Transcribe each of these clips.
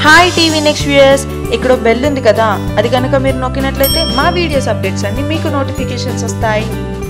hi TV next viewers ఇక్కడ bell ఉంది కదా అది కనుక మీరు నొక్కినట్లయితే మా వీడియోస్ అప్డేట్స్ అన్ని మీకు నోటిఫికేషన్స్ వస్తాయి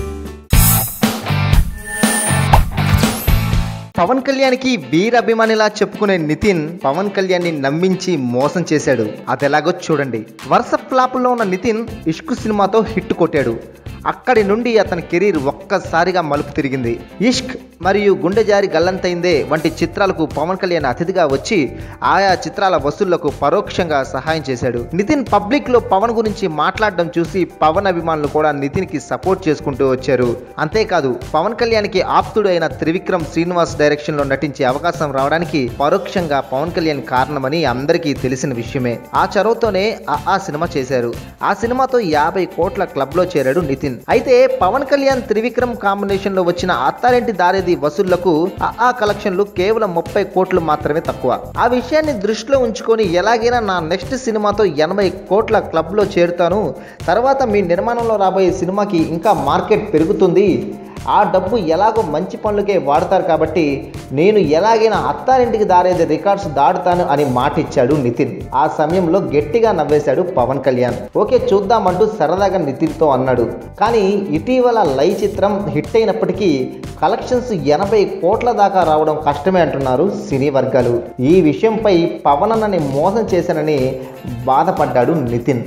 పవన్ కళ్యాణ్కి వీరాభిమానిలా చెప్పుకునే నితిన్ పవన్ కళ్యాణ్ని నమ్మించి మోసం చేశాడు అదెలాగో చూడండి వరుస ఫ్లాపుల్లో ఉన్న నితిన్ ఇష్క్ సినిమాతో హిట్ కొట్టాడు అక్కడి నుండి అతని కెరీర్ ఒక్కసారిగా మలుపు తిరిగింది ఇష్క్ మరియు గుండె జారి గల్లంతైందే వంటి చిత్రాలకు పవన్ కళ్యాణ్ అతిథిగా వచ్చి ఆయా చిత్రాల వసూళ్లకు పరోక్షంగా సహాయం చేశాడు నితిన్ పబ్లిక్ లో పవన్ గురించి మాట్లాడడం చూసి పవన్ అభిమానులు కూడా నితిన్ కి సపోర్ట్ చేసుకుంటూ వచ్చారు అంతేకాదు పవన్ కళ్యాణ్కి ఆప్తుడు అయిన త్రివిక్రమ్ శ్రీనివాస్ డైరెక్షన్ లో నటించే అవకాశం రావడానికి పరోక్షంగా పవన్ కళ్యాణ్ కారణమని అందరికీ తెలిసిన విషయమే ఆ చొరవతోనే ఆ ఆ సినిమా చేశారు ఆ సినిమాతో యాభై కోట్ల క్లబ్ లో చేరాడు నితిన్ అయితే పవన్ కళ్యాణ్ త్రివిక్రమ్ కాంబినేషన్ లో వచ్చిన అత్తారింటి దారేది వసూళ్లకు ఆ ఆ కలెక్షన్లు కేవలం ముప్పై కోట్లు మాత్రమే తక్కువ ఆ విషయాన్ని దృష్టిలో ఉంచుకొని ఎలాగైనా నా నెక్స్ట్ సినిమాతో ఎనభై కోట్ల క్లబ్ లో చేరుతాను తర్వాత మీ నిర్మాణంలో రాబోయే సినిమాకి ఇంకా మార్కెట్ పెరుగుతుంది ఆ డబ్బు ఎలాగో మంచి పనులకే వాడతారు కాబట్టి నేను ఎలాగైనా అత్తారింటికి దారేది రికార్డ్స్ దాడుతాను అని మాట ఇచ్చాడు నితిన్ ఆ సమయంలో గట్టిగా నవ్వేశాడు పవన్ కళ్యాణ్ ఓకే చూద్దామంటూ సరదాగా నితిన్తో అన్నాడు కానీ ఇటీవల లై చిత్రం హిట్ అయినప్పటికీ కలెక్షన్స్ ఎనభై కోట్ల దాకా రావడం కష్టమే అంటున్నారు సినీ వర్గాలు ఈ విషయంపై పవన్ అన్నని మోసం చేశానని బాధపడ్డాడు నితిన్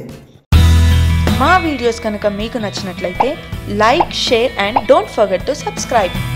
మా వీడియోస్ కనుక మీకు నచ్చినట్లయితే like share and don't forget to subscribe